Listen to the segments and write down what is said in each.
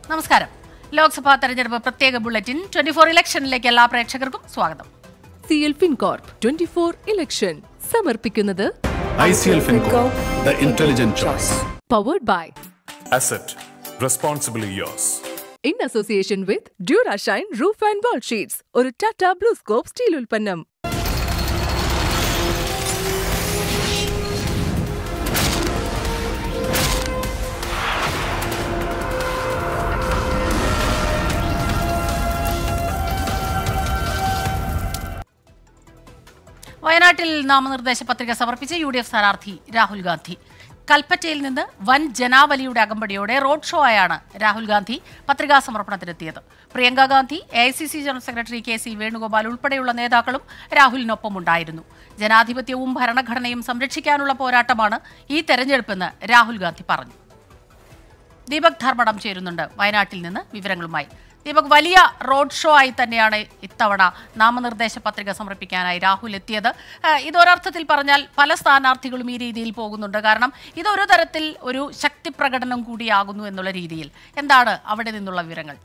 നമസ്കാരം ലോക്സഭാ തെരഞ്ഞെടുപ്പ് പ്രത്യേക ബുള്ളറ്റിൻ ട്വന്റി ഫോർ ഇലക്ഷനിലേക്ക് എല്ലാ പ്രേക്ഷകർക്കും സ്വാഗതം C L FinCorp twenty four election സമർപ്പിക്കുന്നത് ICL FinCorp, the intelligent choice. Powered by Asset responsibly yours. In association with Durashine roof and wall sheets ഒരു Tata BlueScope steel ഉൽപ്പന്നം വയനാട്ടിൽ നാമനിർദ്ദേശ പത്രിക സമർപ്പിച്ച യു ഡി എഫ് സ്ഥാനാർത്ഥി രാഹുൽ ഗാന്ധി കൽപ്പറ്റയിൽ നിന്ന് വൻ ജനാവലിയുടെ അകമ്പടിയോടെ റോഡ് ഷോ ആയാണ് രാഹുൽ ഗാന്ധി പത്രികാ സമർപ്പണത്തിനെത്തിയത് Priyanka Gandhi A I C C general secretary K C Venugopal ഉൾപ്പെടെയുള്ള നേതാക്കളും രാഹുലിനൊപ്പം ഉണ്ടായിരുന്നു ജനാധിപത്യവും ഭരണഘടനയും സംരക്ഷിക്കാനുള്ള പോരാട്ടമാണ് ഈ തെരഞ്ഞെടുപ്പെന്ന് രാഹുൽ ഗാന്ധി പറഞ്ഞു ദീപക് ധർമ്മടം ചേരുന്നുണ്ട് വയനാട്ടിൽ നിന്ന് വിവരങ്ങളുമായി ദീപക് വലിയ റോഡ് ഷോ ആയി തന്നെയാണ് ഇത്തവണ നാമനിർദ്ദേശ പത്രിക സമർപ്പിക്കാനായി രാഹുൽ എത്തിയത് ആ, ഇതൊരർത്ഥത്തിൽ പറഞ്ഞാൽ പല സ്ഥാനാർത്ഥികളും ഈ രീതിയിൽ പോകുന്നുണ്ട് കാരണം ഇതൊരു തരത്തിൽ ഒരു ശക്തി പ്രകടനം കൂടിയാകുന്നു എന്നുള്ള രീതിയിൽ എന്താണ് അവിടെ നിന്നുള്ള വിവരങ്ങൾ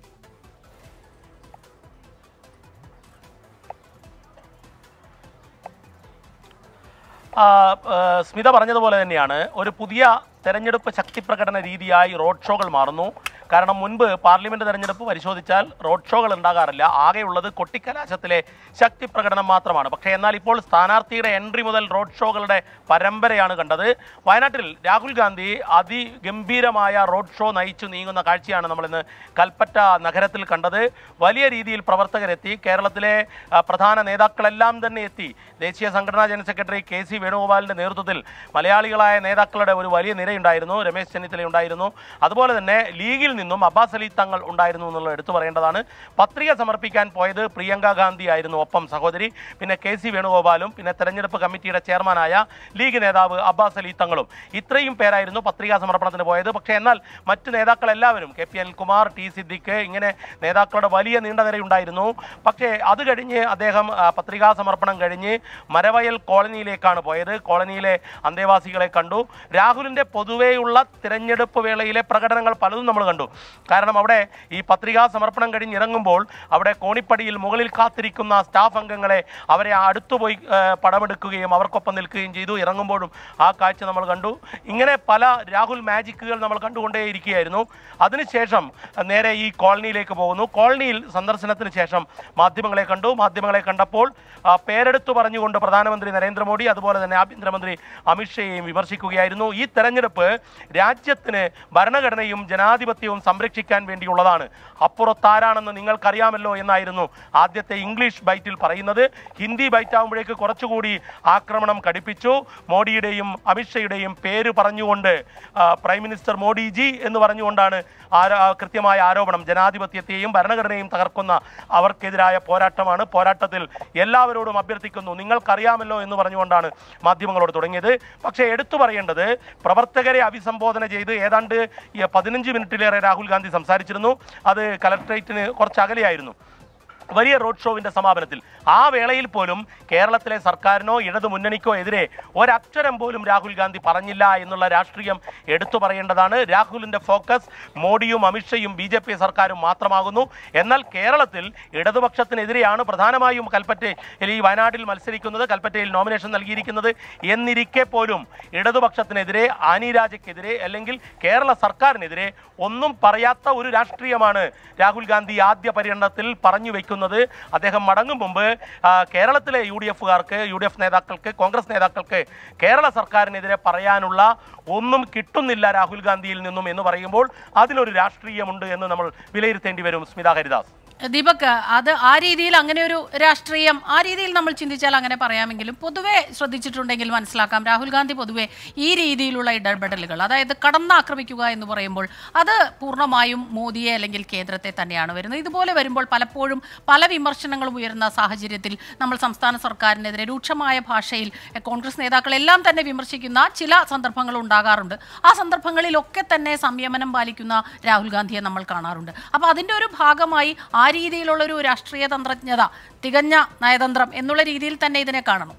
ആ, ആ, സ്മിത പറഞ്ഞതുപോലെ തന്നെയാണ് ഒരു പുതിയ തെരഞ്ഞെടുപ്പ് ശക്തി പ്രകടന രീതിയായി റോഡ് ഷോകൾ മാറുന്നു കാരണം മുൻപ് പാർലമെന്റ് തെരഞ്ഞെടുപ്പ് പരിശോധിച്ചാൽ റോഡ് ഷോകൾ ഉണ്ടാകാറില്ല ആകെയുള്ളത് കൊട്ടിക്കലാശത്തിലെ ശക്തി പ്രകടനം മാത്രമാണ് പക്ഷേ എന്നാൽ ഇപ്പോൾ സ്ഥാനാർത്ഥിയുടെ എൻട്രി മുതൽ റോഡ് ഷോകളുടെ പരമ്പരയാണ് കണ്ടത് വയനാട്ടിൽ രാഹുൽ ഗാന്ധി അതിഗംഭീരമായ റോഡ് ഷോ നയിച്ചു നീങ്ങുന്ന കാഴ്ചയാണ് നമ്മളിന്ന് കൽപ്പറ്റ നഗരത്തിൽ കണ്ടത് വലിയ രീതിയിൽ പ്രവർത്തകരെത്തി കേരളത്തിലെ ആ, പ്രധാന നേതാക്കളെല്ലാം തന്നെ എത്തി ദേശീയ സംഘടനാ ജനറൽ സെക്രട്ടറി കെ സി വേണുഗോപാലിന്റെ നേതൃത്വത്തിൽ മലയാളികളായ നേതാക്കളുടെ ഒരു വലിയ നിരയുണ്ടായിരുന്നു രമേശ് ചെന്നിത്തല ഉണ്ടായിരുന്നു അതുപോലെ തന്നെ ലീഗിൽ നിന്നും അബ്ബാസ് അലി തങ്ങൾ ഉണ്ടായിരുന്നു എന്നുള്ളത് എടുത്തു പറയേണ്ടതാണ് പത്രിക സമർപ്പിക്കാൻ പോയത് പ്രിയങ്ക ഗാന്ധി ആയിരുന്നു ഒപ്പം സഹോദരി പിന്നെ കെ സി വേണുഗോപാലും പിന്നെ തെരഞ്ഞെടുപ്പ് കമ്മിറ്റിയുടെ ചെയർമാനായ ലീഗ് നേതാവ് അബ്ബാസ് അലി തങ്ങളും ഇത്രയും പേരായിരുന്നു പത്രികാ സമർപ്പണത്തിന് പോയത് പക്ഷേ എന്നാൽ മറ്റ് നേതാക്കൾ എല്ലാവരും K P Anilkumar T Siddique ഇങ്ങനെ നേതാക്കളുടെ വലിയ നീണ്ട നിരയുണ്ടായിരുന്നു പക്ഷേ അത് കഴിഞ്ഞ് അദ്ദേഹം ആ, പത്രികാ സമർപ്പണം കഴിഞ്ഞ് മരവയൽ കോളനിയിലേക്കാണ് പോയത് കോളനിയിലെ അന്തേവാസികളെ കണ്ടു രാഹുലിന്റെ പൊതുവെയുള്ള തിരഞ്ഞെടുപ്പ് വേളയിലെ പ്രകടനങ്ങൾ പലതും നമ്മൾ കണ്ടു കാരണം അവിടെ ഈ പത്രികാ സമർപ്പണം കഴിഞ്ഞ് ഇറങ്ങുമ്പോൾ അവിടെ കോണിപ്പടിയിൽ മുകളിൽ കാത്തിരിക്കുന്ന സ്റ്റാഫ് അംഗങ്ങളെ അവരെ അടുത്തുപോയി ആ, പടമെടുക്കുകയും അവർക്കൊപ്പം നിൽക്കുകയും ചെയ്തു ഇറങ്ങുമ്പോഴും ആ കാഴ്ച നമ്മൾ കണ്ടു ഇങ്ങനെ പല രാഹുൽ മാജിക്കുകൾ നമ്മൾ കണ്ടുകൊണ്ടേയിരിക്കുകയായിരുന്നു അതിനുശേഷം നേരെ ഈ കോളനിയിലേക്ക് പോകുന്നു കോളനിയിൽ സന്ദർശനത്തിന് ശേഷം മാധ്യമങ്ങളെ കണ്ടു മാധ്യമങ്ങളെ കണ്ടപ്പോൾ ആ, പേരെടുത്തു പറഞ്ഞുകൊണ്ട് പ്രധാനമന്ത്രി നരേന്ദ്രമോദി അതുപോലെ തന്നെ ആഭ്യന്തരമന്ത്രി അമിത്ഷയെയും വിമർശിക്കുകയായിരുന്നു ഈ തെരഞ്ഞെടുപ്പ് രാജ്യത്തിന് ഭരണഘടനയും ജനാധിപത്യവും സംരക്ഷിക്കാൻ വേണ്ടിയുള്ളതാണ് അപ്പുറത്താരാണെന്ന് നിങ്ങൾക്കറിയാമല്ലോ എന്നായിരുന്നു ആദ്യത്തെ ഇംഗ്ലീഷ് ബൈറ്റിൽ പറയുന്നത് ഹിന്ദി ബൈറ്റ് ആകുമ്പോഴേക്ക് കുറച്ചുകൂടി ആക്രമണം കടുപ്പിച്ചു മോഡിയുടെയും അമിത്ഷയുടെയും പേര് പറഞ്ഞുകൊണ്ട് ആ, പ്രൈം മിനിസ്റ്റർ മോഡിജി എന്ന് പറഞ്ഞുകൊണ്ടാണ് ആരോ- ആ, കൃത്യമായ ആരോപണം ജനാധിപത്യത്തെയും ഭരണഘടനയും തകർക്കുന്ന അവർക്കെതിരായ പോരാട്ടമാണ് പോരാട്ടത്തിൽ എല്ലാവരോടും അഭ്യർത്ഥിക്കുന്നു നിങ്ങൾക്കറിയാമല്ലോ എന്ന് പറഞ്ഞുകൊണ്ടാണ് മാധ്യമങ്ങളോട് തുടങ്ങിയത് പക്ഷേ എടുത്തു പറയേണ്ടത് പ്രവർത്തകരെ അഭിസംബോധന ചെയ്ത് ഏതാണ്ട് ഈ പതിനഞ്ച് മിനിറ്റിലേറെ രാഹുൽ ഗാന്ധി സംസാരിച്ചിരുന്നു അത് കലക്ട്രേറ്റിന് കുറച്ച് അകലെയായിരുന്നു വലിയ റോഡ് ഷോവിന്റെ സമാപനത്തിൽ ആ വേളയിൽ പോലും കേരളത്തിലെ സർക്കാരിനോ ഇടതു മുന്നണിക്കോ എതിരെ ഒരക്ഷരം പോലും രാഹുൽ ഗാന്ധി പറഞ്ഞില്ല എന്നുള്ള രാഷ്ട്രീയം എടുത്തു പറയേണ്ടതാണ് രാഹുലിന്റെ ഫോക്കസ് മോഡിയും അമിത്ഷയും ബി ജെ പി സർക്കാരും മാത്രമാകുന്നു എന്നാൽ കേരളത്തിൽ ഇടതുപക്ഷത്തിനെതിരെയാണ് പ്രധാനമായും കൽപ്പറ്റയിൽ ഈ വയനാട്ടിൽ മത്സരിക്കുന്നത് കൽപ്പറ്റയിൽ നോമിനേഷൻ നൽകിയിരിക്കുന്നത് എന്നിരിക്കെ പോലും ഇടതുപക്ഷത്തിനെതിരെ ആനി രാജയ്ക്കെതിരെ അല്ലെങ്കിൽ കേരള സർക്കാരിനെതിരെ ഒന്നും പറയാത്ത ഒരു രാഷ്ട്രീയമാണ് രാഹുൽ ഗാന്ധി ആദ്യ പര്യടനത്തിൽ പറഞ്ഞു വെക്കുന്നത് അദ്ദേഹം മടങ്ങും മുമ്പ് ആ, കേരളത്തിലെ യു ഡി എഫുകാർക്ക് യു ഡി എഫ് നേതാക്കൾക്ക് കോൺഗ്രസ് നേതാക്കൾക്ക് കേരള സർക്കാരിനെതിരെ പറയാനുള്ള ഒന്നും കിട്ടുന്നില്ല രാഹുൽ ഗാന്ധിയിൽ നിന്നും എന്ന് പറയുമ്പോൾ അതിലൊരു രാഷ്ട്രീയമുണ്ട് എന്ന് നമ്മൾ വിലയിരുത്തേണ്ടി വരും സ്മിത ഹരിദാസ് ദീപക് അത് ആ രീതിയിൽ അങ്ങനെ ഒരു രാഷ്ട്രീയം ആ രീതിയിൽ നമ്മൾ ചിന്തിച്ചാൽ അങ്ങനെ പറയാമെങ്കിലും പൊതുവെ ശ്രദ്ധിച്ചിട്ടുണ്ടെങ്കിൽ മനസ്സിലാക്കാം രാഹുൽ ഗാന്ധി പൊതുവെ ഈ രീതിയിലുള്ള ഇടപെടലുകൾ അതായത് കടന്നാക്രമിക്കുക എന്ന് പറയുമ്പോൾ അത് പൂർണ്ണമായും മോദിയെ അല്ലെങ്കിൽ കേന്ദ്രത്തെ തന്നെയാണ് വരുന്നത് ഇതുപോലെ വരുമ്പോൾ പലപ്പോഴും പല വിമർശനങ്ങളും ഉയരുന്ന സാഹചര്യത്തിൽ നമ്മൾ സംസ്ഥാന സർക്കാരിനെതിരെ രൂക്ഷമായ ഭാഷയിൽ എഹ്, കോൺഗ്രസ് നേതാക്കളെല്ലാം തന്നെ വിമർശിക്കുന്ന ചില സന്ദർഭങ്ങൾ ഉണ്ടാകാറുണ്ട് ആ സന്ദർഭങ്ങളിലൊക്കെ തന്നെ സംയമനം പാലിക്കുന്ന രാഹുൽ ഗാന്ധിയെ നമ്മൾ കാണാറുണ്ട് അപ്പോൾ അതിൻ്റെ ഒരു ഭാഗമായി ആ രീതിയിലുള്ളൊരു രാഷ്ട്രീയ തന്ത്രജ്ഞത തികഞ്ഞ നയതന്ത്രം എന്നുള്ള രീതിയിൽ തന്നെ ഇതിനെ കാണണം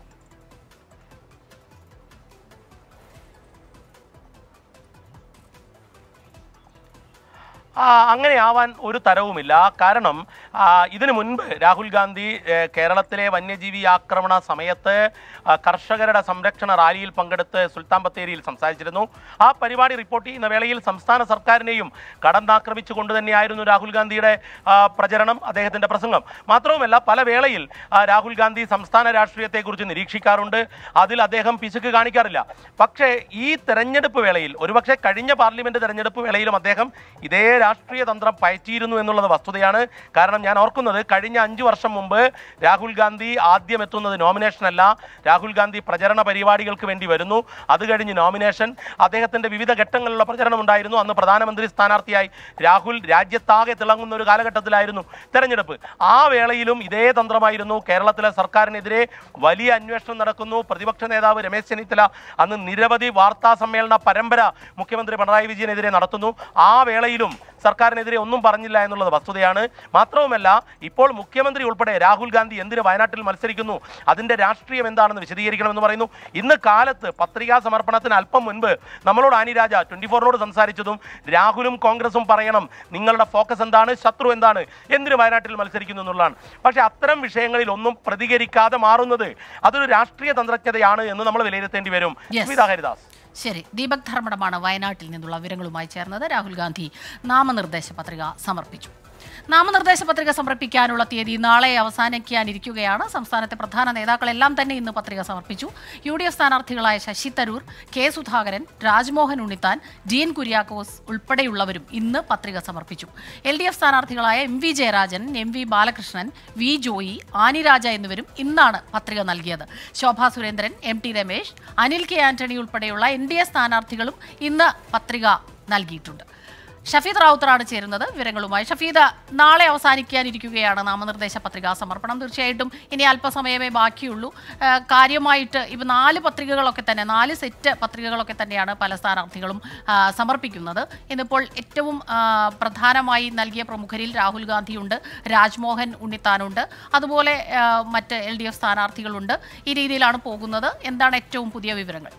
ആ, അങ്ങനെ ആവാൻ ഒരു തരവുമില്ല കാരണം ആ, ഇതിനു മുൻപ് രാഹുൽ ഗാന്ധി ഏ, കേരളത്തിലെ വന്യജീവി ആക്രമണ സമയത്ത് ആ, കർഷകരുടെ സംരക്ഷണ റാലിയിൽ പങ്കെടുത്ത് സുൽത്താൻ ബത്തേരിയിൽ സംസാരിച്ചിരുന്നു ആ പരിപാടി റിപ്പോർട്ട് ചെയ്യുന്ന വേളയിൽ സംസ്ഥാന സർക്കാരിനെയും കടന്നാക്രമിച്ചുകൊണ്ട് തന്നെയായിരുന്നു രാഹുൽ ഗാന്ധിയുടെ ആ, പ്രചരണം അദ്ദേഹത്തിന്റെ പ്രസംഗം മാത്രവുമല്ല പല വേളയിൽ ആ, രാഹുൽ ഗാന്ധി സംസ്ഥാന രാഷ്ട്രീയത്തെക്കുറിച്ച് നിരീക്ഷിക്കാറുണ്ട് അതിൽ അദ്ദേഹം പിശുക്ക് കാണിക്കാറില്ല പക്ഷേ ഈ തെരഞ്ഞെടുപ്പ് വേളയിൽ ഒരുപക്ഷെ കഴിഞ്ഞ പാർലമെന്റ് തെരഞ്ഞെടുപ്പ് വേളയിലും അദ്ദേഹം ഇതേ രാഷ്ട്രീയ തന്ത്രം പയറ്റിയിരുന്നു എന്നുള്ളത് വസ്തുതയാണ് കാരണം ഞാൻ ഓർക്കുന്നത് കഴിഞ്ഞ അഞ്ചു വർഷം മുമ്പ് രാഹുൽ ഗാന്ധി ആദ്യം എത്തുന്നത് നോമിനേഷൻ അല്ല രാഹുൽ ഗാന്ധി പ്രചരണ പരിപാടികൾക്ക് വേണ്ടി വരുന്നു അത് കഴിഞ്ഞ് നോമിനേഷൻ അദ്ദേഹത്തിന്റെ വിവിധ ഘട്ടങ്ങളിലുള്ള പ്രചരണം ഉണ്ടായിരുന്നു അന്ന് പ്രധാനമന്ത്രി സ്ഥാനാർത്ഥിയായി രാഹുൽ രാജ്യത്താകെ തിളങ്ങുന്ന ഒരു കാലഘട്ടത്തിലായിരുന്നു തെരഞ്ഞെടുപ്പ് ആ വേളയിലും ഇതേ തന്ത്രമായിരുന്നു കേരളത്തിലെ സർക്കാരിനെതിരെ വലിയ അന്വേഷണം നടക്കുന്നു പ്രതിപക്ഷ നേതാവ് രമേശ് ചെന്നിത്തല അന്ന് നിരവധി വാർത്താ സമ്മേളന പരമ്പര മുഖ്യമന്ത്രി പിണറായി വിജയനെതിരെ നടത്തുന്നു ആ വേളയിലും സർക്കാരിനെതിരെ ഒന്നും പറഞ്ഞില്ല എന്നുള്ളത് വസ്തുതയാണ് മാത്രവുമല്ല ഇപ്പോൾ മുഖ്യമന്ത്രി ഉൾപ്പെടെ രാഹുൽ ഗാന്ധി എന്തിന് വയനാട്ടിൽ മത്സരിക്കുന്നു അതിന്റെ രാഷ്ട്രീയം എന്താണെന്ന് വിശദീകരിക്കണമെന്ന് പറയുന്നു ഇന്ന് കാലത്ത് പത്രികാ സമർപ്പണത്തിന് അല്പം മുൻപ് നമ്മളോട് ആനി രാജ ട്വന്റി ഫോറിനോട് സംസാരിച്ചതും രാഹുലും കോൺഗ്രസും പറയണം നിങ്ങളുടെ ഫോക്കസ് എന്താണ് ശത്രു എന്താണ് എന്തിന് വയനാട്ടിൽ മത്സരിക്കുന്നു എന്നുള്ളതാണ് പക്ഷേ അത്തരം വിഷയങ്ങളിൽ ഒന്നും പ്രതികരിക്കാതെ മാറുന്നത് അതൊരു രാഷ്ട്രീയ തന്ത്രജ്ഞതയാണ് എന്ന് നമ്മൾ വിലയിരുത്തേണ്ടി വരും Yes. സ്മിത ഹരിദാസ് ശരി ദീപക് ധർമ്മടമാണ് വയനാട്ടിൽ നിന്നുള്ള വിവരങ്ങളുമായി ചേർന്നത് രാഹുൽ ഗാന്ധി നാമനിർദ്ദേശ പത്രിക സമർപ്പിച്ചു നാമനിർദ്ദേശ പത്രിക സമർപ്പിക്കാനുള്ള തീയതി നാളെ അവസാനിക്കാനിരിക്കുകയാണ് സംസ്ഥാനത്തെ പ്രധാന നേതാക്കളെല്ലാം തന്നെ ഇന്ന് പത്രിക സമർപ്പിച്ചു U D F സ്ഥാനാർത്ഥികളായ Sasi Tharoor K Sudhakaran Rajmohan Unnithan Dean Kuriakose ഉൾപ്പെടെയുള്ളവരും ഇന്ന് പത്രിക സമർപ്പിച്ചു L D F സ്ഥാനാർത്ഥികളായ M V Jayarajan M V Balakrishnan V Joy ആനിരാജ എന്നിവരും ഇന്നാണ് പത്രിക നൽകിയത് Shobha Surendran M T Ramesh Anil K Antony ഉൾപ്പെടെയുള്ള എൻ ഡി എ സ്ഥാനാർത്ഥികളും ഇന്ന് പത്രിക നൽകിയിട്ടുണ്ട് ഷഫീദ് റാവുത്തറാണ് ചേരുന്നത് വിവരങ്ങളുമായി ഷഫീദ് നാളെ അവസാനിക്കാനിരിക്കുകയാണ് നാമനിർദ്ദേശ പത്രികാ സമർപ്പണം തീർച്ചയായിട്ടും ഇനി അല്പസമയമേ ബാക്കിയുള്ളൂ ആ, കാര്യമായിട്ട് ഇപ്പം നാല് പത്രികകളൊക്കെ തന്നെ നാല് സെറ്റ് പത്രികകളൊക്കെ തന്നെയാണ് പല സ്ഥാനാർത്ഥികളും ആ, സമർപ്പിക്കുന്നത് ഇന്നിപ്പോൾ ഏറ്റവും ആ, പ്രധാനമായി നൽകിയ പ്രമുഖരിൽ രാഹുൽ ഗാന്ധിയുണ്ട് രാജ്മോഹൻ ഉണ്ണിത്താനുണ്ട് അതുപോലെ ആ, മറ്റ് എൽ ഡി എഫ് സ്ഥാനാർത്ഥികളുണ്ട് ഈ രീതിയിലാണ് പോകുന്നത് എന്താണ് ഏറ്റവും പുതിയ വിവരങ്ങൾ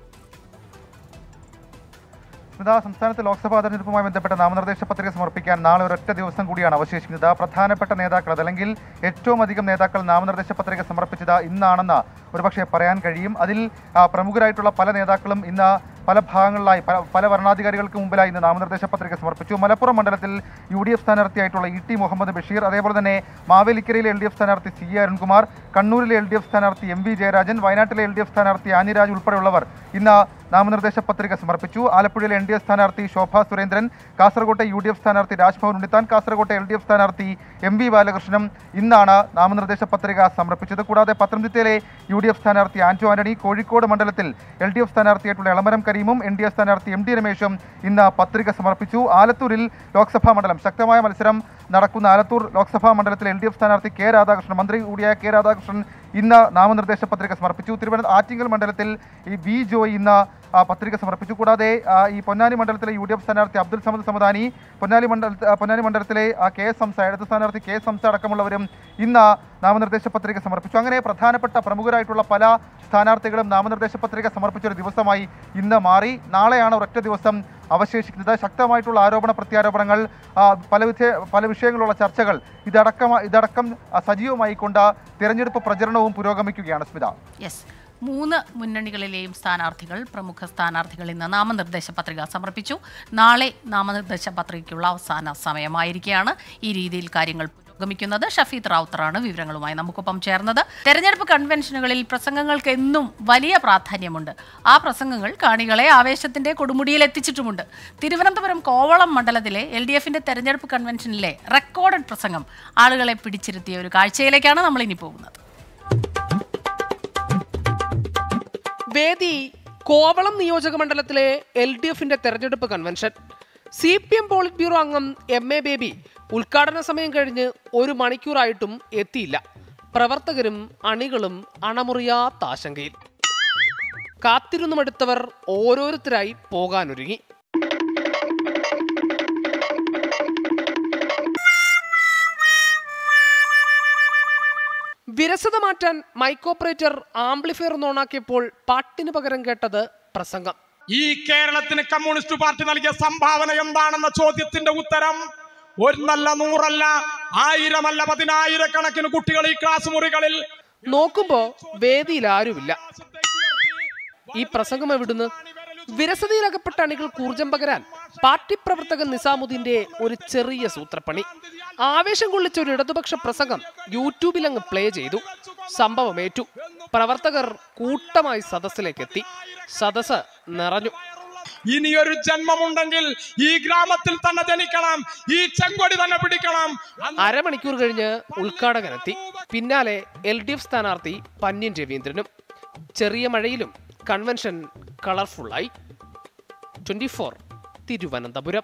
സ്മിത സംസ്ഥാനത്ത് ലോക്സഭാ തെരഞ്ഞെടുപ്പുമായി ബന്ധപ്പെട്ട നാമനിർദ്ദേശ പത്രിക സമർപ്പിക്കാൻ നാളെ ഒരൊറ്റ ദിവസം കൂടിയാണ് അവശേഷിക്കുന്നത് പ്രധാനപ്പെട്ട നേതാക്കൾ അതല്ലെങ്കിൽ ഏറ്റവും അധികം നേതാക്കൾ നാമനിർദ്ദേശ പത്രിക സമർപ്പിച്ചത് ഇന്നാണെന്ന് ഒരുപക്ഷെ പറയാൻ കഴിയും അതിൽ ആ, പ്രമുഖരായിട്ടുള്ള പല നേതാക്കളും ഇന്ന് പല ഭാഗങ്ങളിലായി പല പല ഭരണാധികാരികൾക്ക് മുമ്പിലായി ഇന്ന് നാമനിർദ്ദേശ പത്രിക സമർപ്പിച്ചു മലപ്പുറം മണ്ഡലത്തിൽ യു ഡി എഫ് സ്ഥാനാർത്ഥിയായിട്ടുള്ള ഇ ടി മുഹമ്മദ് ബഷീർ അതേപോലെ തന്നെ മാവേലിക്കരയിലെ എൽ ഡി എഫ് സ്ഥാനാർത്ഥി സി എ അരുൺകുമാർ കണ്ണൂരിലെ എൽ ഡി എഫ് സ്ഥാനാർത്ഥി എം വി ജയരാജൻ വയനാട്ടിലെ എൽ ഡി എഫ് സ്ഥാനാർത്ഥി ആനിരാജ് ഉൾപ്പെടെയുള്ളവർ ഇന്ന് നാമനിർദ്ദേശ പത്രിക സമർപ്പിച്ചു ആലപ്പുഴയിലെ എൻ ഡി എഫ് സ്ഥാനാർത്ഥി ശോഭാ സുരേന്ദ്രൻ കാസർകോട്ടെ യു ഡി എഫ് സ്ഥാനാർത്ഥി രാജ്ഭവൻ ഉണ്ണിത്താൻ കാസർകോട്ടെ എൽ ഡി എഫ് സ്ഥാനാർത്ഥി എം വി ബാലകൃഷ്ണനും ഇന്നാണ് നാമനിർദ്ദേശ പത്രിക സമർപ്പിച്ചത് കൂടാതെ പത്തനംതിട്ടയിലെ യു ഡി എഫ് സ്ഥാനാർത്ഥി ആന്റോ ആന്റണി കോഴിക്കോട് മണ്ഡലത്തിൽ എൽ ഡി എഫ് സ്ഥാനാർത്ഥിയായിട്ടുള്ള എളമരം കരീമും എൻ ഡി എഫ് സ്ഥാനാർത്ഥി എം ഡി രമേശും ഇന്ന് പത്രിക സമർപ്പിച്ചു ആലത്തൂരിൽ ലോക്സഭാ മണ്ഡലം ശക്തമായ മത്സരം നടക്കുന്ന ആലത്തൂർ ലോക്സഭാ മണ്ഡലത്തിലെ എൽ ഡി എഫ് സ്ഥാനാർത്ഥി കെ രാധാകൃഷ്ണൻ മന്ത്രി കൂടിയായ കെ രാധാകൃഷ്ണൻ ഇന്ന് നാമനിർദ്ദേശ പത്രിക സമർപ്പിച്ചു തിരുവനന്തപുരം ആറ്റിങ്ങൽ മണ്ഡലത്തിൽ ഈ വി ജോയ് ഇന്ന് ആ, പത്രിക സമർപ്പിച്ചു കൂടാതെ ആ, ഈ പൊന്നാനി മണ്ഡലത്തിലെ യു ഡി എഫ് സ്ഥാനാർത്ഥി അബ്ദുൽ സമദ് സമദാനി പൊന്നാനി മണ്ഡല ആ, പൊന്നാനി മണ്ഡലത്തിലെ ആ, കെ എസ് സംസ ഇടത് സ്ഥാനാർത്ഥി കെ എസ് സംസ അടക്കമുള്ളവരും ഇന്ന് നാമനിർദ്ദേശ പത്രിക സമർപ്പിച്ചു അങ്ങനെ പ്രധാനപ്പെട്ട പ്രമുഖരായിട്ടുള്ള പല സ്ഥാനാർത്ഥികളും നാമനിർദ്ദേശ പത്രിക സമർപ്പിച്ച ഒരു ദിവസമായി ഇന്ന് മാറി നാളെയാണ് ഒരൊറ്റ ദിവസം അവശേഷിക്കുന്നത് ശക്തമായിട്ടുള്ള ആരോപണ പ്രത്യാരോപണങ്ങൾ ആ, പല വിധ പല വിഷയങ്ങളുള്ള ചർച്ചകൾ ഇതടക്കം ഇതടക്കം ആ, സജീവമായിക്കൊണ്ട് തിരഞ്ഞെടുപ്പ് പ്രചരണവും പുരോഗമിക്കുകയാണ് സ്മിത യെസ് മൂന്ന് മുന്നണികളിലെയും സ്ഥാനാർത്ഥികൾ പ്രമുഖ സ്ഥാനാർത്ഥികൾ ഇന്ന് നാമനിർദ്ദേശ പത്രിക സമർപ്പിച്ചു നാളെ നാമനിർദ്ദേശ പത്രികയ്ക്കുള്ള അവസാന സമയമായിരിക്കെയാണ് ഈ രീതിയിൽ കാര്യങ്ങൾ പുരോഗമിക്കുന്നത് ഷഫീദ് റാവുത്തറാണ് വിവരങ്ങളുമായി നമുക്കൊപ്പം ചേർന്നത് തെരഞ്ഞെടുപ്പ് കൺവെൻഷനുകളിൽ പ്രസംഗങ്ങൾക്ക് എന്നും വലിയ പ്രാധാന്യമുണ്ട് ആ പ്രസംഗങ്ങൾ കാണികളെ ആവേശത്തിന്റെ കൊടുമുടിയിൽ എത്തിച്ചിട്ടുമുണ്ട് തിരുവനന്തപുരം കോവളം മണ്ഡലത്തിലെ എൽ ഡി എഫിന്റെ തെരഞ്ഞെടുപ്പ് കൺവെൻഷനിലെ റെക്കോർഡഡ് പ്രസംഗം ആളുകളെ പിടിച്ചിരുത്തിയ ഒരു കാഴ്ചയിലേക്കാണ് നമ്മൾ ഇനി പോകുന്നത് വേദി കോവളം നിയോജക മണ്ഡലത്തിലെ എൽ ഡി എഫിന്റെ തെരഞ്ഞെടുപ്പ് convention C P M polit bureau അംഗം എം എ ബേബി ഉദ്ഘാടന സമയം കഴിഞ്ഞ് ഒരു മണിക്കൂറായിട്ടും എത്തിയില്ല പ്രവർത്തകരും അണികളും അണമുറിയാത്ത ആശങ്കയിൽ കാത്തിരുന്നു മടുത്തവർ ഓരോരുത്തരായി പോകാനൊരുങ്ങി വിരസത മാറ്റാൻ മൈക്ക് ഓപ്പറേറ്റർ ആംപ്ലിഫയർ ഓണാക്കിയപ്പോൾ പാട്ടിന് പകരം കേട്ടത് പ്രസംഗം ഈ കേരളത്തിന് കമ്മ്യൂണിസ്റ്റ് പാർട്ടി നൽകിയ സംഭാവന എന്താണെന്ന ചോദ്യത്തിന്റെ ഉത്തരം ഒന്നല്ല നൂറല്ല ആയിരമല്ല പതിനായിരക്കണക്കിന് കുട്ടികൾ ഈ ക്ലാസ് മുറികളിൽ നോക്കുമ്പോ വേദിയിൽ ആരുമില്ല ഈ പ്രസംഗം എവിടുന്ന് വിരസതയിലകപ്പെട്ട അണികൾ കൂർജം പകരാൻ പാർട്ടി പ്രവർത്തകൻ നിസാമുദ്ദീന്റെ ഒരു ചെറിയ സൂത്രപ്പണി ആവേശം കൊള്ളിച്ച ഒരു ഇടതുപക്ഷ പ്രസംഗം യൂട്യൂബിൽ അങ്ങ് പ്ലേ ചെയ്തു സംഭവമേറ്റു പ്രവർത്തകർ കൂട്ടമായി സദസ്സിലേക്ക് എത്തി സദസ് നിറഞ്ഞു ഇനിയൊരു ജന്മമുണ്ടെങ്കിൽ ഈ ഗ്രാമത്തിൽ തന്നെ ജനിക്കണം ഈ ചെങ്കൊടി തന്നെ പിടിക്കണം അരമണിക്കൂർ കഴിഞ്ഞ് ഉദ്ഘാടകനെത്തി പിന്നാലെ എൽ ഡി എഫ് സ്ഥാനാർത്ഥി പന്യൻ രവീന്ദ്രനും ചെറിയ മഴയിലും കൺവെൻഷൻ കളർഫുള്ളായി ട്വന്റി ഫോർ തിരുവനന്തപുരം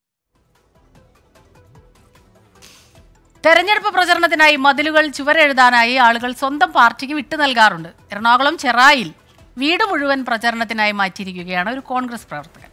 തെരഞ്ഞെടുപ്പ് പ്രചരണത്തിനായി മതിലുകൾ ചുവരെഴുതാനായി ആളുകൾ സ്വന്തം പാർട്ടിക്ക് വിട്ടു നൽകാറുണ്ട് എറണാകുളം ചെറായിൽ വീട് മുഴുവൻ പ്രചരണത്തിനായി മാറ്റിയിരിക്കുകയാണ് ഒരു കോൺഗ്രസ് പ്രവർത്തകൻ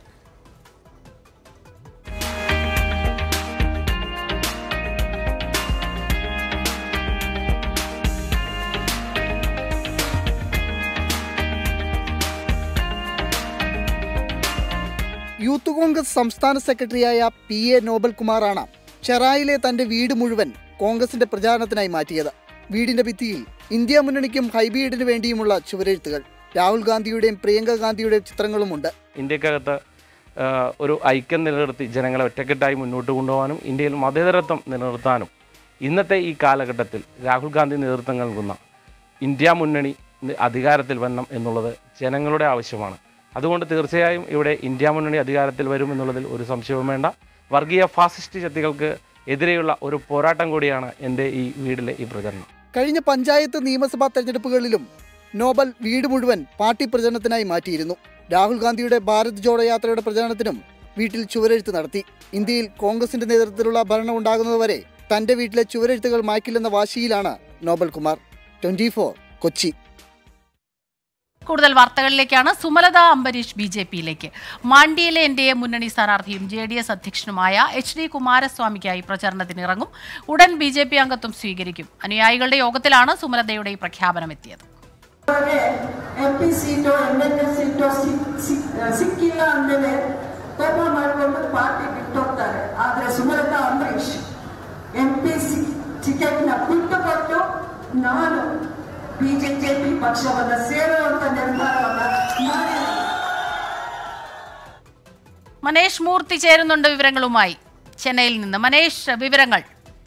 യൂത്ത് കോൺഗ്രസ് സംസ്ഥാന സെക്രട്ടറിയായ പി എ നോബൽ കുമാറാണ് ചെറായിലെ തന്റെ വീട് മുഴുവൻ കോൺഗ്രസിന്റെ പ്രചാരണത്തിനായി മാറ്റിയത് വീടിന്റെ ഭിത്തിയിൽ ഇന്ത്യ മുന്നണിക്കും ഹൈബീഡിന് വേണ്ടിയുമുള്ള ചുവരെഴുത്തുകൾ രാഹുൽ ഗാന്ധിയുടെയും പ്രിയങ്ക ഗാന്ധിയുടെയും ചിത്രങ്ങളുമുണ്ട് ഇന്ത്യക്കകത്ത് ആ, ഒരു ഐക്യം നിലനിർത്തി ജനങ്ങളെ ഒറ്റക്കെട്ടായി മുന്നോട്ട് കൊണ്ടുപോകാനും ഇന്ത്യയിൽ മതേതരത്വം നിലനിർത്താനും ഇന്നത്തെ ഈ കാലഘട്ടത്തിൽ രാഹുൽ ഗാന്ധി നേതൃത്വം നൽകുന്ന ഇന്ത്യ മുന്നണി നി- അധികാരത്തിൽ വരണം എന്നുള്ളത് ജനങ്ങളുടെ ആവശ്യമാണ് അതുകൊണ്ട് തീർച്ചയായും ഇവിടെ ഇന്ത്യ മുന്നണി അധികാരത്തിൽ വരും എന്നുള്ളതിൽ ഒരു സംശയവും വേണ്ട വർഗീയ ഫാസിസ്റ്റ് ശക്തികൾക്ക് എതിരെയുള്ള ഒരു പോരാട്ടം കൂടിയാണ് എൻ്റെ ഈ വീടിലെ ഈ പ്രചരണം കഴിഞ്ഞ പഞ്ചായത്ത് നിയമസഭാ തെരഞ്ഞെടുപ്പുകളിലും നോബൽ വീട് മുഴുവൻ പാർട്ടി പ്രചരണത്തിനായി മാറ്റിയിരുന്നു രാഹുൽ ഗാന്ധിയുടെ ഭാരത് ജോഡോ യാത്രയുടെ പ്രചരണത്തിനും വീട്ടിൽ ചുവരെഴുത്ത് നടത്തി ഇന്ത്യയിൽ കോൺഗ്രസിന്റെ നേതൃത്വത്തിലുള്ള ഭരണം ഉണ്ടാകുന്നതുവരെ തന്റെ വീട്ടിലെ ചുവരെഴുത്തുകൾ മായ്ക്കില്ലെന്ന വാശിയിലാണ് നോബൽ കുമാർ ട്വന്റി കൊച്ചി കൂടുതൽ വാർത്തകളിലേക്കാണ് സുമലത അംബരീഷ് ബി ജെ പിയിലേക്ക് മാണ്ഡ്യയിലെ എൻ ഡി എ മുന്നണി സ്ഥാനാർത്ഥിയും ജെ ഡി എസ് അധ്യക്ഷനുമായ എച്ച് ഡി കുമാരസ്വാമിക്കായി പ്രചരണത്തിന് ഇറങ്ങും ഉടൻ ബി ജെ പി അംഗത്വം സ്വീകരിക്കും അനുയായികളുടെ യോഗത്തിലാണ് ಸುಮಲತೆയുടെ ഈ പ്രഖ്യാപനം എത്തിയത് M P seat M L A seat ಸಿಕ್ಕಿಲ್ಲ ಅಂದೇನೆ ಕೋಪ ಮಾಡಿಕೊಂಡು ಪಾರ್ಟಿ ಬಿಟ್ಟೋಗ್ತಾರೆ ಆದ್ರೆ ಸುಮಲತಾ ಅಂಬರೀಶ್ ಎಂ ಪಿ ಟಿಕೆಟ್ನ ಬಿಟ್ಟು ಕೊಟ್ಟು ನಾನು ಬಿಜೆಪಿ ಪಕ್ಷವನ್ನ ಸೇರುವಂತ ನಿರ್ಧಾರವನ್ನ ಮಾಡಿ മനേഷ് മൂർത്തി ചേരുന്നുണ്ട് വിവരങ്ങളുമായി ചെന്നൈയിൽ നിന്ന് മനേഷ് വിവരങ്ങൾ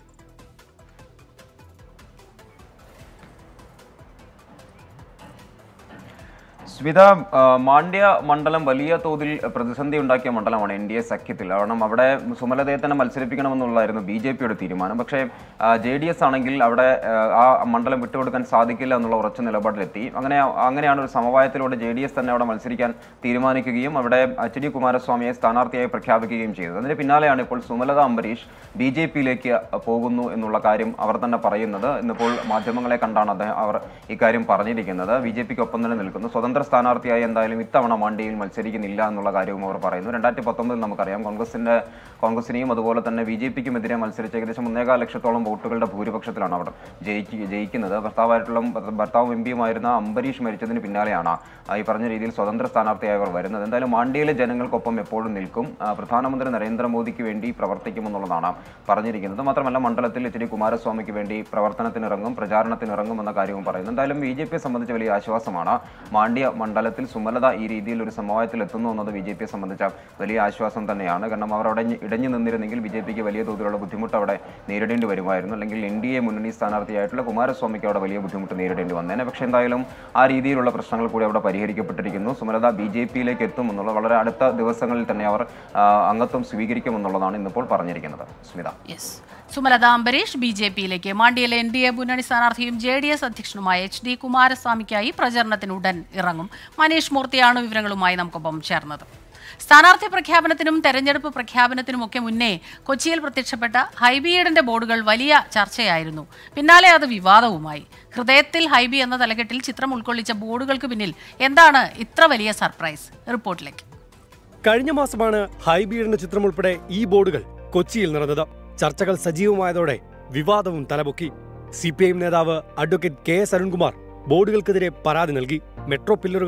സ്മിത ആ, മാണ്ഡ്യ മണ്ഡലം വലിയ തോതിൽ പ്രതിസന്ധി ഉണ്ടാക്കിയ മണ്ഡലമാണ് എൻ ഡി എ സഖ്യത്തിൽ കാരണം അവിടെ സുമലതയെ തന്നെ മത്സരിപ്പിക്കണമെന്നുള്ളതായിരുന്നു ബി ജെ പിയുടെ തീരുമാനം പക്ഷേ ജെ ഡി എസ് ആണെങ്കിൽ അവിടെ ആ, ആ മണ്ഡലം വിട്ടുകൊടുക്കാൻ സാധിക്കില്ല എന്നുള്ള ഉറച്ച നിലപാടിലെത്തി അങ്ങനെ അങ്ങനെയാണ് ഒരു സമവായത്തിലൂടെ ജെ ഡി എസ് തന്നെ അവിടെ മത്സരിക്കാൻ തീരുമാനിക്കുകയും അവിടെ എച്ച് ഡി കുമാരസ്വാമിയെ സ്ഥാനാർത്ഥിയായി പ്രഖ്യാപിക്കുകയും ചെയ്തത് അതിന് പിന്നാലെയാണ് ഇപ്പോൾ സുമലത അംബരീഷ് ബി ജെ പിയിലേക്ക് പോകുന്നു എന്നുള്ള കാര്യം അവർ തന്നെ പറയുന്നത് ഇന്നിപ്പോൾ മാധ്യമങ്ങളെ കണ്ടാണ് അദ്ദേഹം അവർ ഇക്കാര്യം പറഞ്ഞിരിക്കുന്നത് ബി ജെ പിക്ക് ഒപ്പം തന്നെ നിൽക്കുന്നു സ്വതന്ത്ര സ്ഥാനാർത്ഥിയായി എന്തായാലും ഇത്തവണ മാണ്ഡ്യയിൽ മത്സരിക്കുന്നില്ല എന്നുള്ള കാര്യവും അവർ പറയുന്നു രണ്ടായിരത്തി പത്തൊമ്പതിൽ നമുക്കറിയാം കോൺഗ്രസിന്റെ കോൺഗ്രസിനെയും അതുപോലെ തന്നെ ബി ജെ പിക്കും എതിരെ മത്സരിച്ച ഏകദേശം ഒന്നേകാൽ ലക്ഷത്തോളം വോട്ടുകളുടെ ഭൂരിപക്ഷത്തിലാണ് അവർ ജയിക്കുക ജയിക്കുന്നത് ഭർത്താവായിട്ടുള്ള ഭർത്താവും എം പിയുമായിരുന്ന അംബരീഷ് മരിച്ചതിന് പിന്നാലെയാണ് ആ, ഈ പറഞ്ഞ രീതിയിൽ സ്വതന്ത്ര സ്ഥാനാർത്ഥിയായി അവർ വരുന്നത് എന്തായാലും മാണ്ഡ്യയിലെ ജനങ്ങൾക്കൊപ്പം എപ്പോഴും നിൽക്കും ആ, പ്രധാനമന്ത്രി നരേന്ദ്രമോദിക്ക് വേണ്ടി പ്രവർത്തിക്കുമെന്നുള്ളതാണ് പറഞ്ഞിരിക്കുന്നത് മാത്രമല്ല മണ്ഡലത്തിൽ എച്ച് ഡി കുമാരസ്വാമിക്ക് വേണ്ടി പ്രവർത്തനത്തിനിറങ്ങും പ്രചാരണത്തിനിറങ്ങും എന്ന കാര്യവും പറയുന്നു എന്തായാലും ബി ജെ പിയെ സംബന്ധിച്ച് വലിയ ആശ്വാസമാണ് മാണ്ഡ്യ മണ്ഡലത്തിൽ സുമലത ഈ രീതിയിൽ ഒരു സമവായത്തിൽ എത്തുന്നു എന്നത് ബി ജെ പിയെ സംബന്ധിച്ച വലിയ ആശ്വാസം തന്നെയാണ് കാരണം അവർ അവിടെ ഇടഞ്ഞു നിന്നിരുന്നെങ്കിൽ ബി ജെ പിക്ക് വലിയ തോതിലുള്ള ബുദ്ധിമുട്ട് അവിടെ നേരിടേണ്ടി വരുമായിരുന്നു അല്ലെങ്കിൽ എൻ ഡി എ മുന്നണി സ്ഥാനാർത്ഥിയായിട്ടുള്ള കുമാരസ്വാമിക്ക് അവിടെ വലിയ ബുദ്ധിമുട്ട് നേരിടേണ്ടി വന്നേനെ പക്ഷേ എന്തായാലും ആ രീതിയിലുള്ള പ്രശ്നങ്ങൾ കൂടി അവിടെ പരിഹരിക്കപ്പെട്ടിരിക്കുന്നു സുമലത ബി ജെ പിയിലേക്ക് എത്തും എന്നുള്ള വളരെ അടുത്ത ദിവസങ്ങളിൽ തന്നെ അവർ ആ, അംഗത്വം സ്വീകരിക്കുമെന്നുള്ളതാണ് ഇന്നിപ്പോൾ പറഞ്ഞിരിക്കുന്നത് Smitha S Sumalatha Ambareesh B J പിയിലേക്ക് മാണ്ഡ്യയിലെ എൻ ഡി എ മുന്നണി സ്ഥാനാർത്ഥിയും ജെ ഡി എസ് അധ്യക്ഷനുമായ എച്ച് ഡി കുമാരസ്വാമിക്കായി പ്രചരണത്തിന് ഉടൻ ഇറങ്ങും മനീഷ് മൂർത്തിയാണ് വിവരങ്ങളുമായി നമുക്കൊപ്പം ചേർന്നത് സ്ഥാനാർത്ഥി പ്രഖ്യാപനത്തിനും തെരഞ്ഞെടുപ്പ് പ്രഖ്യാപനത്തിനുമൊക്കെ മുന്നേ കൊച്ചിയിൽ പ്രത്യക്ഷപ്പെട്ട ഹൈബിയുടെ ബോർഡുകൾ വലിയ ചർച്ചയായിരുന്നു പിന്നാലെ അത് വിവാദവുമായി ഹൃദയത്തിൽ ഹൈബി എന്ന തലക്കെട്ടിൽ ചിത്രം ഉൾക്കൊള്ളിച്ച ബോർഡുകൾക്ക് പിന്നിൽ എന്താണ് ഇത്ര വലിയ സർപ്രൈസ് റിപ്പോർട്ടിലേക്ക് കഴിഞ്ഞ മാസമാണ് ഹൈബീഡിന്റെ ചിത്രം ഉൾപ്പെടെ ഈ ബോർഡുകൾ കൊച്ചിയിൽ നടന്നത് ചർച്ചകൾ സജീവമായതോടെ വിവാദവും തലപൊക്കി സി പി ഐ നേതാവ് അഡ്വക്കേറ്റ് കെ എസ് അരുൺകുമാർ ബോർഡുകൾക്കെതിരെ പരാതി നൽകി മെട്രോ പില്ലറുകളിൽ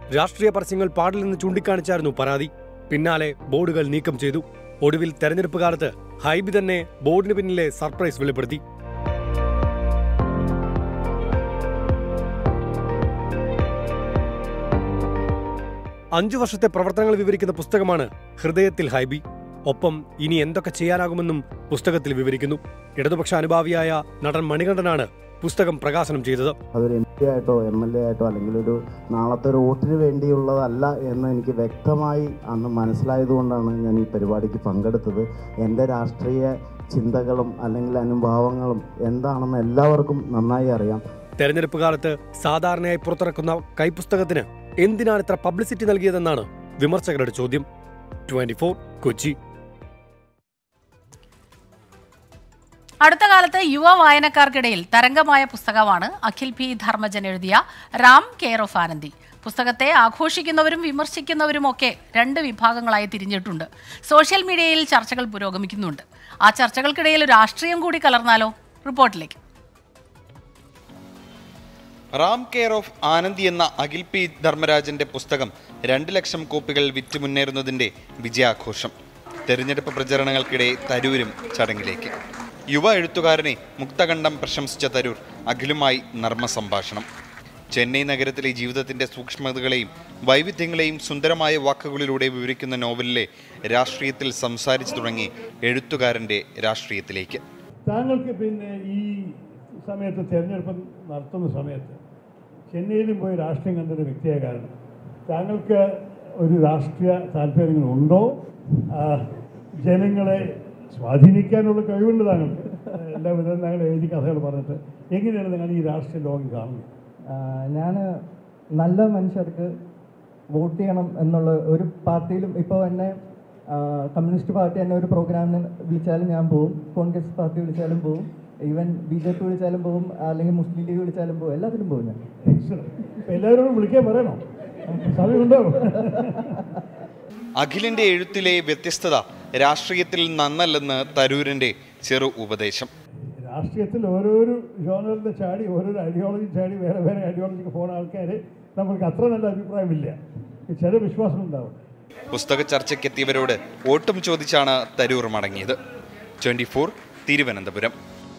രാഷ്ട്രീയ പരസ്യങ്ങൾ പാടില്ലെന്ന് ചൂണ്ടിക്കാണിച്ചായിരുന്നു പരാതി പിന്നാലെ ബോർഡുകൾ നീക്കം ചെയ്തു ഒടുവിൽ തെരഞ്ഞെടുപ്പ് കാലത്ത് ഹൈബി തന്നെ ബോർഡിന് പിന്നിലെ സർപ്രൈസ് വെളിപ്പെടുത്തി അഞ്ചു വർഷത്തെ പ്രവർത്തനങ്ങൾ വിവരിക്കുന്ന പുസ്തകമാണ് ഹൃദയത്തിൽ ഹൈബി ഒപ്പം ഇനി എന്തൊക്കെ ചെയ്യാനാകുമെന്നും പുസ്തകത്തിൽ വിവരിക്കുന്നു ഇടതുപക്ഷ അനുഭാവിയായ നടൻ മണികണ്ഠനാണ് പുസ്തകം പ്രകാശനം ചെയ്തത് അതൊരു എം പി ആയിട്ടോ എം എൽ എ ആയിട്ടോ അല്ലെങ്കിൽ ഒരു നാളത്തെ ഒരു വോട്ടിന് വേണ്ടിയുള്ളതല്ല എന്ന് എനിക്ക് വ്യക്തമായി അന്ന് മനസ്സിലായതുകൊണ്ടാണ് ഞാൻ ഈ പരിപാടിക്ക് പങ്കെടുത്തത് എൻ്റെ രാഷ്ട്രീയ ചിന്തകളും അല്ലെങ്കിൽ അനുഭാവങ്ങളും എന്താണെന്ന് എല്ലാവർക്കും നന്നായി അറിയാം തെരഞ്ഞെടുപ്പ് കാലത്ത് സാധാരണയായി പുറത്തിറക്കുന്ന കൈപ്പുസ്തകത്തിന് എന്തിനാണ് ഇത്ര പബ്ലിസിറ്റി നൽകിയതെന്നാണ് വിമർശകരുടെ ചോദ്യം ട്വന്റി കൊച്ചി അടുത്ത കാലത്ത് യുവ വായനക്കാർക്കിടയിൽ തരംഗമായ പുസ്തകമാണ് അഖിൽ പി ധർമ്മജൻ എഴുതിയ റാം കെയർ ഓഫ് ആനന്ദി പുസ്തകത്തെ ആഘോഷിക്കുന്നവരും വിമർശിക്കുന്നവരും ഒക്കെ രണ്ട് വിഭാഗങ്ങളായി തിരിഞ്ഞിട്ടുണ്ട് സോഷ്യൽ മീഡിയയിൽ ചർച്ചകൾ പുരോഗമിക്കുന്നുണ്ട് ആ ചർച്ചകൾക്കിടയിൽ രാഷ്ട്രീയം കൂടി കലർന്നാലോ റിപ്പോർട്ടിലേക്ക് റാം കെയർ ഓഫ് ആനന്ദി എന്ന അഖിൽ പി ധർമ്മരാജന്റെ പുസ്തകം രണ്ട് ലക്ഷം കോപ്പികൾ വിറ്റ് മുന്നേറുന്നതിന്റെ വിജയാഘോഷം തെരഞ്ഞെടുപ്പ് പ്രചരണങ്ങൾക്കിടെ തരൂരും ചടങ്ങിലേക്ക് യുവ എഴുത്തുകാരനെ മുക്തകണ്ഠം പ്രശംസിച്ച തരൂർ അഖിലുമായി നർമ്മ സംഭാഷണം ചെന്നൈ നഗരത്തിലെ ജീവിതത്തിന്റെ സൂക്ഷ്മതകളെയും വൈവിധ്യങ്ങളെയും സുന്ദരമായ വാക്കുകളിലൂടെ വിവരിക്കുന്ന നോവലിലെ രാഷ്ട്രീയത്തിൽ സംസാരിച്ചു തുടങ്ങി എഴുത്തുകാരന്റെ രാഷ്ട്രീയത്തിലേക്ക് താങ്കൾക്ക് പിന്നെ ഈ സമയത്ത് തിരഞ്ഞെടുപ്പ് നടത്തുന്ന സമയത്ത് ചെന്നൈയിലും പോയി രാഷ്ട്രീയം കണ്ടൊരു വ്യക്തിയായ കാരണം താങ്കൾക്ക് ഒരു രാഷ്ട്രീയ താല്പര്യങ്ങളുണ്ടോ ആ, ജനങ്ങളെ സ്വാധീനിക്കാനുള്ള കഴിവുണ്ട് താങ്കൾക്ക് എല്ലാവിധ താങ്കൾ എഴുതി കഥകൾ പറഞ്ഞിട്ട് എങ്ങനെയാണ് നിങ്ങൾ ഈ രാഷ്ട്രീയ ലോകം കാണുന്നത് ഞാൻ നല്ല മനുഷ്യർക്ക് വോട്ട് ചെയ്യണം എന്നുള്ള ഒരു പാർട്ടിയിലും ഇപ്പോൾ എന്നെ ആ, കമ്മ്യൂണിസ്റ്റ് പാർട്ടി എന്നെ ഒരു പ്രോഗ്രാമിന് വിളിച്ചാലും ഞാൻ പോവും കോൺഗ്രസ് പാർട്ടി വിളിച്ചാലും പോവും ഈവൻ ബി ജെ പി വിളിച്ചാലും പോവും അല്ലെങ്കിൽ മുസ്ലിം ലീഗ് വിളിച്ചാലും പോവും എല്ലാത്തിനും പോവും ഞാൻ ഇപ്പൊ എല്ലാവരോടും വിളിക്കാൻ പറയണോ സമയമുണ്ടോ അഖിലിന്റെ എഴുത്തിലെ വ്യത്യസ്തത രാഷ്ട്രീയത്തിൽ നന്നല്ലെന്ന് തരൂരിന്റെ ചെറു ഉപദേശം രാഷ്ട്രീയത്തിൽ ഓരോരോ ജോണറിൻ്റെ ചാടി ഓരോരോ ഐഡിയോളജി ചാടി വേറെ വേറെ ഐഡിയോളജിക്ക് പോകുന്ന ആൾക്കാർ നമുക്ക് അത്ര നല്ല അഭിപ്രായമില്ല ചില വിശ്വാസം ഉണ്ടാവും പുസ്തക ചർച്ചയ്ക്കെത്തിയവരോട് വോട്ടും ചോദിച്ചാണ് തരൂർ മടങ്ങിയത് ട്വന്റി ഫോർ തിരുവനന്തപുരം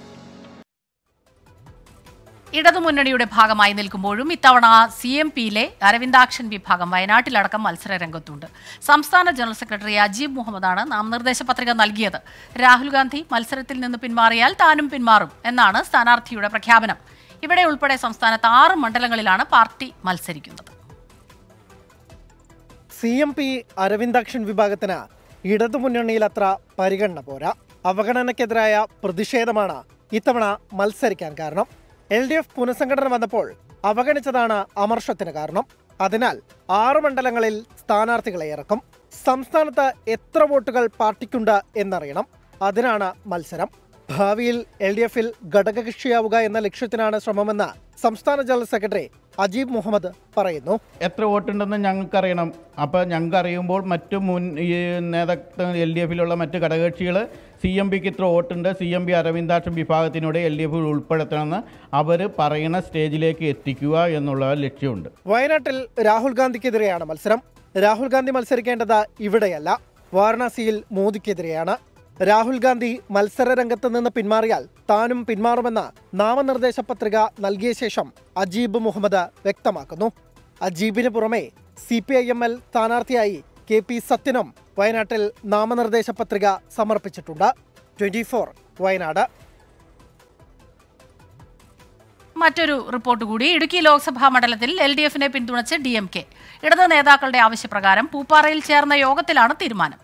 ഇടതുമുന്നണിയുടെ ഭാഗമായി നിൽക്കുമ്പോഴും ഇത്തവണ സി എം പിയിലെ അരവിന്ദാക്ഷൻ വിഭാഗം വയനാട്ടിലടക്കം മത്സര രംഗത്തുണ്ട് സംസ്ഥാന ജനറൽ സെക്രട്ടറി അജീബ് മുഹമ്മദാണ് നാമനിർദ്ദേശ പത്രിക നൽകിയത് രാഹുൽ ഗാന്ധി മത്സരത്തിൽ നിന്ന് പിന്മാറിയാൽ താനും പിന്മാറും എന്നാണ് സ്ഥാനാർത്ഥിയുടെ പ്രഖ്യാപനം ഇവിടെ ഉൾപ്പെടെ സംസ്ഥാനത്ത് ആറ് മണ്ഡലങ്ങളിലാണ് പാർട്ടി മത്സരിക്കുന്നത് സി എം പി അരവിന്ദാക്ഷൻ വിഭാഗത്തിന് ഇടതുമുന്നണിയിൽ അത്ര പരിഗണന പോരാ അവഗണനയ്ക്കെതിരായ പ്രതിഷേധമാണ് ഇത്തവണ മത്സരിക്കാൻ കാരണം എൽ ഡി എഫ് പുനഃസംഘടന വന്നപ്പോൾ അവഗണിച്ചതാണ് അമർഷത്തിന് കാരണം അതിനാൽ ആറ് മണ്ഡലങ്ങളിൽ സ്ഥാനാർത്ഥികളെ ഇറക്കും സംസ്ഥാനത്ത് എത്ര വോട്ടുകൾ പാർട്ടിക്കുണ്ട് എന്നറിയണം അതിനാണ് മത്സരം ഭാവിയിൽ എൽ ഡി എഫിൽ ഘടകകക്ഷിയാവുക എന്ന ലക്ഷ്യത്തിനാണ് ശ്രമമെന്ന് സംസ്ഥാന ജനറൽ സെക്രട്ടറി അജീബ് മുഹമ്മദ് പറയുന്നു എത്ര വോട്ടുണ്ടെന്ന് ഞങ്ങൾക്കറിയണം അപ്പോൾ ഞങ്ങൾക്ക് അറിയുമ്പോൾ മറ്റു മുൻ ഈ നേതൃത്വം എൽ ഡി എഫിലുള്ള മറ്റ് ഘടകകക്ഷികൾ സി എം പിക്ക് ഇത്ര വോട്ടുണ്ട് സി എം പി അരവിന്ദാക്ഷൻ വിഭാഗത്തിനൂടെ എൽ ഡി എഫിൽ ഉൾപ്പെടുത്തണമെന്ന് അവർ പറയുന്ന സ്റ്റേജിലേക്ക് എത്തിക്കുക എന്നുള്ള ലക്ഷ്യമുണ്ട് വയനാട്ടിൽ രാഹുൽ ഗാന്ധിക്കെതിരെയാണ് മത്സരം രാഹുൽ ഗാന്ധി മത്സരിക്കേണ്ടത് ഇവിടെയല്ല വാരണാസിയിൽ മോദിക്കെതിരെയാണ് രാഹുൽ ഗാന്ധി മത്സര രംഗത്ത് നിന്ന് പിന്മാറിയാൽ താനും പിന്മാറുമെന്ന് നാമനിർദ്ദേശ പത്രിക നൽകിയ ശേഷം അജീബ് മുഹമ്മദ് വ്യക്തമാക്കുന്നു അജീബിന് പുറമെ C P I M L സ്ഥാനാർത്ഥിയായി കെ പി സത്യനും വയനാട്ടിൽ നാമനിർദ്ദേശ പത്രിക സമർപ്പിച്ചിട്ടുണ്ട് ട്വന്റി ഫോർ വയനാട് മറ്റൊരു റിപ്പോർട്ട് കൂടി ഇടുക്കി ലോക്സഭാ മണ്ഡലത്തിൽ എൽ ഡി എഫിനെ പിന്തുണച്ച് ഡി എം കെ ഇടത് നേതാക്കളുടെ ആവശ്യപ്രകാരം പൂപ്പാറയിൽ ചേർന്ന യോഗത്തിലാണ് തീരുമാനം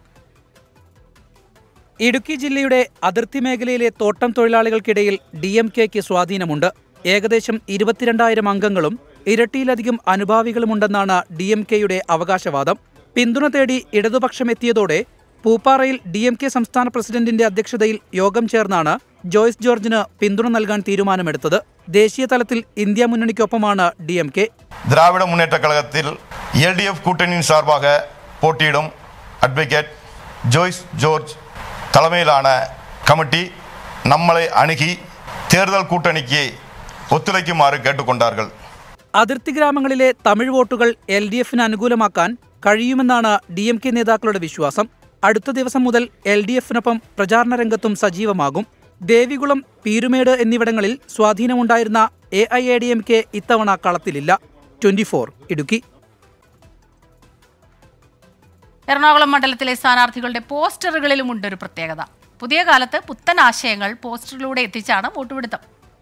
ഇടുക്കി ജില്ലയുടെ അതിർത്തി മേഖലയിലെ തോട്ടം തൊഴിലാളികൾക്കിടയിൽ ഡി എം കെക്ക് സ്വാധീനമുണ്ട് ഏകദേശം ഇരുപത്തിരണ്ടായിരം അംഗങ്ങളും ഇരട്ടിയിലധികം അനുഭാവികളുമുണ്ടെന്നാണ് ഡി എം കെയുടെ അവകാശവാദം പിന്തുണ തേടി ഇടതുപക്ഷമെത്തിയതോടെ പൂപ്പാറയിൽ ഡി എം കെ സംസ്ഥാന പ്രസിഡന്റിന്റെ അധ്യക്ഷതയിൽ യോഗം ചേർന്നാണ് ജോയ്സ് ജോർജിന് പിന്തുണ നൽകാൻ തീരുമാനമെടുത്തത് ദേശീയ തലത്തിൽ ഇന്ത്യ മുന്നണിക്കൊപ്പമാണ് D M K Dravida Munnetra கழகத்தில் எல்டிஎஃப் கூட்டணியின் சார்பாக போட்டியிடும் அட்வொகேட் ஜோய்ஸ் ஜோர்ஜ் தலைமையிலான கமிட்டி நம்மளை அணுகி தேர்தல் கூட்டணிக்கு ஒத்துழைக்குமாறு கேட்டுக்கொண்டார்கள் അതിർത്തി ഗ്രാമങ്ങളിലെ തമിഴ് വോട്ടുകൾ എൽ ഡി എഫിന് അനുകൂലമാക്കാൻ കഴിയുമെന്നാണ് ഡി എം കെ നേതാക്കളുടെ വിശ്വാസം അടുത്ത ദിവസം മുതൽ എൽ ഡി എഫിനൊപ്പം പ്രചാരണ രംഗത്തും സജീവമാകും ദേവികുളം പീരുമേട് എന്നിവിടങ്ങളിൽ സ്വാധീനമുണ്ടായിരുന്ന A I A D M K ഇത്തവണ കളത്തിലില്ല ട്വന്റി ഫോർ ഇടുക്കി എറണാകുളം മണ്ഡലത്തിലെ സ്ഥാനാർത്ഥികളുടെ പോസ്റ്ററുകളിലുമുണ്ട് ഒരു പ്രത്യേകത പുതിയ കാലത്ത് പുത്തൻ ആശയങ്ങൾ പോസ്റ്ററിലൂടെ എത്തിച്ചാണ് വോട്ടുപിടുത്തം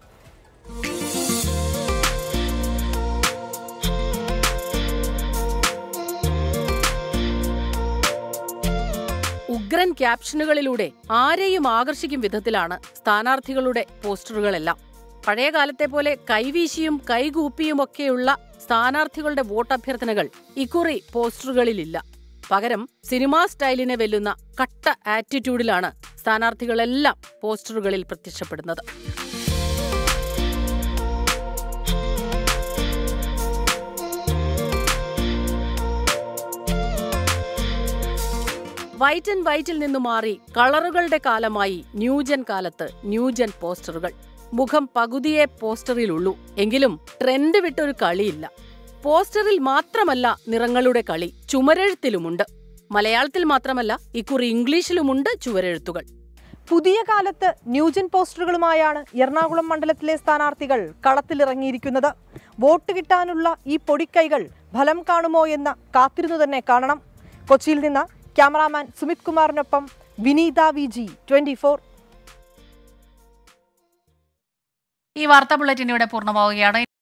ഉഗ്രൻ ക്യാപ്ഷനുകളിലൂടെ ആരെയും ആകർഷിക്കും വിധത്തിലാണ് സ്ഥാനാർത്ഥികളുടെ പോസ്റ്ററുകളെല്ലാം പഴയ കാലത്തെ പോലെ കൈവീശിയും കൈകൂപ്പിയുമൊക്കെയുള്ള സ്ഥാനാർത്ഥികളുടെ വോട്ടഭ്യർത്ഥനകൾ ഇക്കുറി പോസ്റ്ററുകളിലില്ല പകരം സിനിമാ സ്റ്റൈലിനെ വെല്ലുന്ന കട്ട ആറ്റിറ്റ്യൂഡിലാണ് സ്ഥാനാർത്ഥികളെല്ലാം പോസ്റ്ററുകളിൽ പ്രത്യക്ഷപ്പെടുന്നത് വൈറ്റ് ആൻഡ് വൈറ്റിൽ നിന്ന് മാറി കളറുകളുടെ കാലമായി ന്യൂജൻ കാലത്ത് ന്യൂജൻ പോസ്റ്ററുകൾ മുഖം പകുതിയെ പോസ്റ്ററിലുള്ളൂ എങ്കിലും ട്രെൻഡ് വിട്ടൊരു കളിയില്ല പോസ്റ്ററിൽ മാത്രമല്ല നിറങ്ങളുടെ കളി ചുമരെഴുത്തിലുമുണ്ട് മലയാളത്തിൽ മാത്രമല്ല ഇക്കുറി ഇംഗ്ലീഷിലുമുണ്ട് ചുവരെഴുത്തുകൾ പുതിയ കാലത്ത് ന്യൂജൻ പോസ്റ്ററുകളുമായാണ് എറണാകുളം മണ്ഡലത്തിലെ സ്ഥാനാർത്ഥികൾ കളത്തിലിറങ്ങിയിരിക്കുന്നത് വോട്ട് കിട്ടാനുള്ള ഈ പൊടിക്കൈകൾ ഫലം കാണുമോ എന്ന് കാത്തിരുന്നു തന്നെ കാണണം കൊച്ചിയിൽ നിന്ന് ക്യാമറാമാൻ സുമിത് കുമാറിനൊപ്പം Vineetha V G twenty four ഈ വാർത്താ ബുള്ളറ്റിൻ ഇവിടെ പൂർണ്ണമാവുകയാണ്